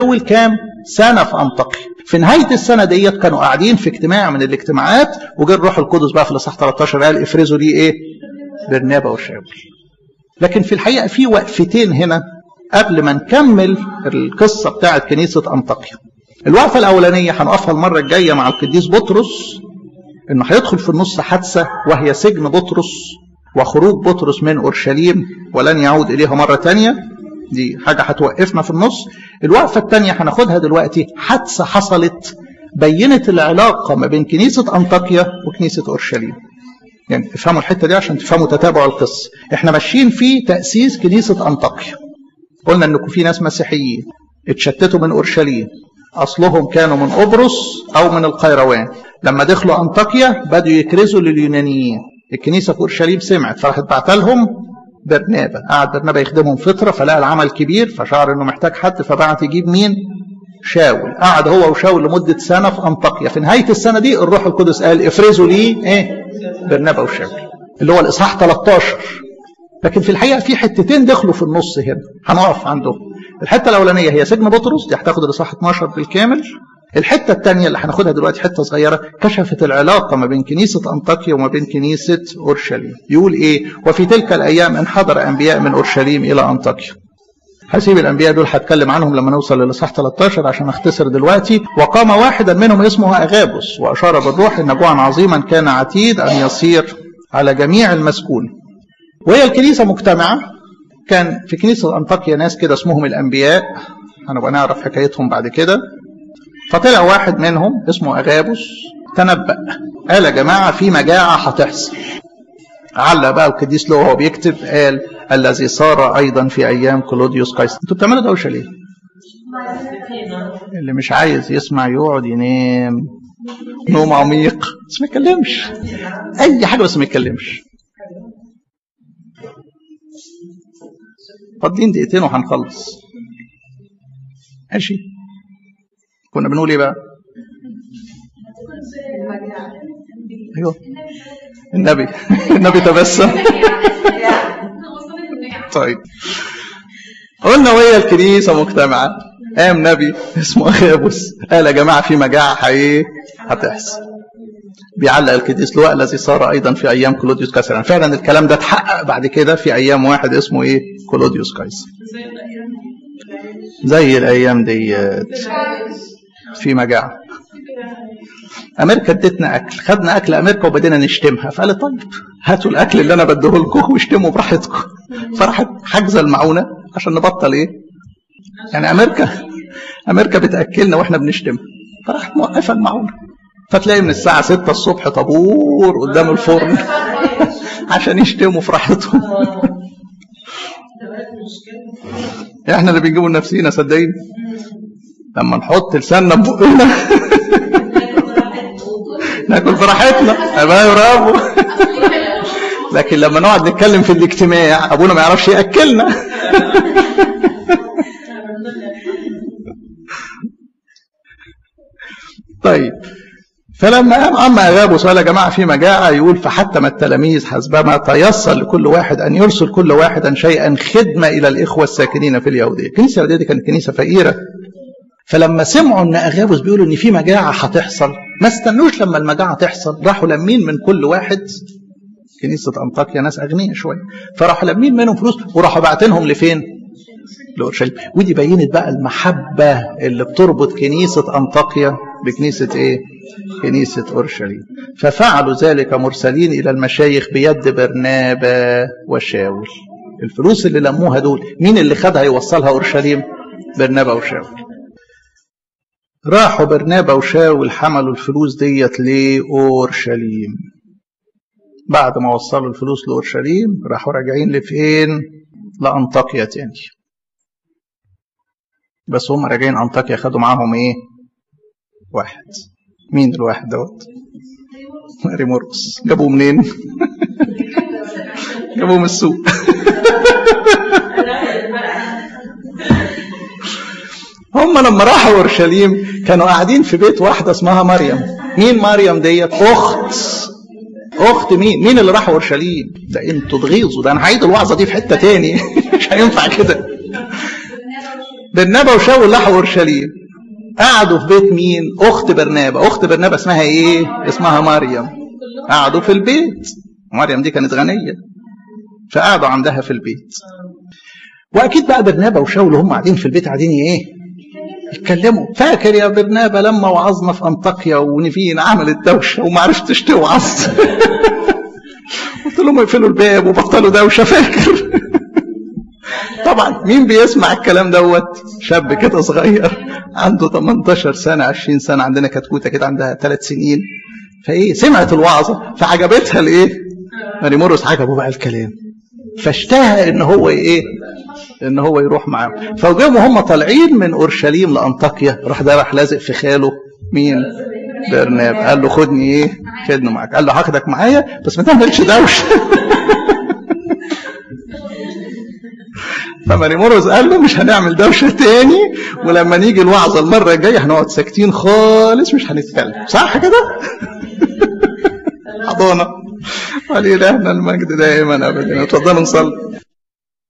اول كام سنه في انطاكيا في نهايه السنه ديت كانوا قاعدين في اجتماع من الاجتماعات وجه الروح القدس بقى في الاصحاح 13 قال افرزوا لي ايه برنابا وشاول لكن في الحقيقه في وقفتين هنا قبل ما نكمل القصه بتاعه كنيسه انطاكيا الوقفه الاولانيه هنقفها المره الجايه مع القديس بطرس انه هيدخل في النص حادثه وهي سجن بطرس وخروج بطرس من اورشليم ولن يعود اليها مره تانية دي حاجه هتوقفنا في النص الوقفه الثانيه هناخدها دلوقتي حادثه حصلت بينت العلاقه ما بين كنيسه انطاكيا وكنيسه اورشليم يعني افهموا الحته دي عشان تفهموا تتابع القصه احنا ماشيين في تاسيس كنيسه انطاكيا قلنا انكم في ناس مسيحيين اتشتتوا من اورشليم اصلهم كانوا من قبرص او من القيروان لما دخلوا انطاكيا بدوا يكرزوا لليونانيين الكنيسه في اورشليم سمعت فراحت بعت لهم برنابا قعد برنابا يخدمهم فتره فلقى العمل كبير فشعر انه محتاج حد فبعت يجيب مين شاول قعد هو وشاول لمده سنه في انطاكيا في نهايه السنه دي الروح القدس قال افرزوا لي ايه برنابا وشاول اللي هو الاصحاح 13 لكن في الحقيقه في حتتين دخلوا في النص هنا هنقف عندهم الحته الاولانيه هي سجن بطرس دي هتاخد الاصحاح 12 بالكامل الحته الثانيه اللي هناخدها دلوقتي حته صغيره كشفت العلاقه ما بين كنيسه انطاكيا وما بين كنيسه اورشليم يقول ايه وفي تلك الايام انحدر انبياء من اورشليم الى انطاكيا هسيب الانبياء دول هتكلم عنهم لما نوصل للاصحاح 13 عشان اختصر دلوقتي وقام واحدا منهم اسمه اغابس واشار بالروح ان جوعا عظيما كان عتيد ان يصير على جميع المسكون وهي الكنيسه مجتمعه كان في كنيسه انطاكيا ناس كده اسمهم الانبياء هنبقى نعرف حكايتهم بعد كده فطلع واحد منهم اسمه اغابس تنبأ قال يا جماعه في مجاعه هتحصل علق بقى القديس له وهو بيكتب قال الذي صار ايضا في ايام كلوديوس قيصر انتوا بتعملوا دوشه ليه؟ اللي مش عايز يسمع يقعد ينام نوم عميق بس ما يتكلمش اي حاجه بس ما يتكلمش فاضلين دقيقتين وهنخلص ماشي كنا بنقول ايه بقى ايوه النبي النبي تبسم طيب قلنا وهي الكنيسة مجتمعة قام نبي اسمه أخابس قال يا جماعة في مجاعة حقيقي هتحصل بيعلق القديس لواء الذي صار أيضا في أيام كلوديوس قيصر يعني فعلا الكلام ده اتحقق بعد كده في أيام واحد اسمه إيه كلوديوس قيصر زي الأيام ديت في مجاعة امريكا ادتنا اكل خدنا اكل امريكا وبدينا نشتمها فقالت طيب هاتوا الاكل اللي انا بديه لكم واشتموا براحتكم فراحت حاجزه المعونه عشان نبطل ايه يعني امريكا امريكا بتاكلنا واحنا بنشتمها فراحت موقفه المعونه فتلاقي من الساعه 6 الصبح طابور قدام الفرن عشان يشتموا في راحتهم احنا اللي بنجيبوا لنفسينا صدقيني لما نحط لساننا ببقنا ناكل براحتنا ابقى برافو لكن لما نقعد نتكلم في الاجتماع ابونا ما يعرفش ياكلنا طيب فلما قام عم اغابوس قال يا جماعه في مجاعه يقول فحتم التلاميذ حسبما تيسر لكل واحد ان يرسل كل واحدا شيئا خدمه الى الاخوه الساكنين في اليهوديه، الكنيسه اليهوديه دي كانت كنيسه فقيره فلما سمعوا ان اغابوس بيقولوا ان في مجاعه هتحصل ما استنوش لما المجاعه تحصل راحوا لمين من كل واحد كنيسه انطاكيا ناس اغنياء شويه فراحوا لمين منهم فلوس وراحوا باعتينهم لفين؟ لاورشليم ودي بينت بقى المحبه اللي بتربط كنيسه انطاكيا بكنيسه ايه؟ كنيسه اورشليم ففعلوا ذلك مرسلين الى المشايخ بيد برنابا وشاول الفلوس اللي لموها دول مين اللي خدها يوصلها اورشليم؟ برنابا وشاول راحوا برنابا وشاول حملوا الفلوس ديت لأورشليم بعد ما وصلوا الفلوس لأورشليم راحوا راجعين لفين لأنطاكيا تاني بس هم راجعين أنطاكيا خدوا معاهم إيه واحد مين الواحد دوت ماري مرقس جابوه منين جابوه من السوق هم لما راحوا اورشليم كانوا قاعدين في بيت واحده اسمها مريم مين مريم ديت اخت اخت مين مين اللي راح اورشليم ده انتوا تغيظوا ده انا هعيد الوعظه دي في حته تاني مش هينفع كده برنابا وشاول راحوا اورشليم قعدوا في بيت مين اخت برنابا اخت برنابا اسمها ايه اسمها مريم قعدوا في البيت مريم دي كانت غنيه فقعدوا عندها في البيت واكيد بقى برنابا وشاول هم قاعدين في البيت قاعدين ايه يتكلموا فاكر يا برنابا لما وعظنا في انطاكيا ونفين عملت دوشه وما عرفتش توعظ قلت لهم يقفلوا الباب وبطلوا دوشه فاكر طبعا مين بيسمع الكلام دوت شاب كده صغير عنده 18 سنه 20 سنه عندنا كتكوته كده عندها ثلاث سنين فايه سمعت الوعظه فعجبتها الايه ماريموروس عجبه بقى الكلام فاشتهى ان هو ايه ان هو يروح معاهم فوجئهم وهم طالعين من اورشليم لانطاكيا راح ده راح لازق في خاله مين برناب قال له خدني ايه خدني معاك قال له هاخدك معايا بس ما تعملش دوشه فماريموروس قال له مش هنعمل دوشه تاني ولما نيجي الوعظه المره الجايه هنقعد ساكتين خالص مش هنتكلم صح كده حضانه ولإلهنا المجد دائما ابدا اتفضلوا نصلي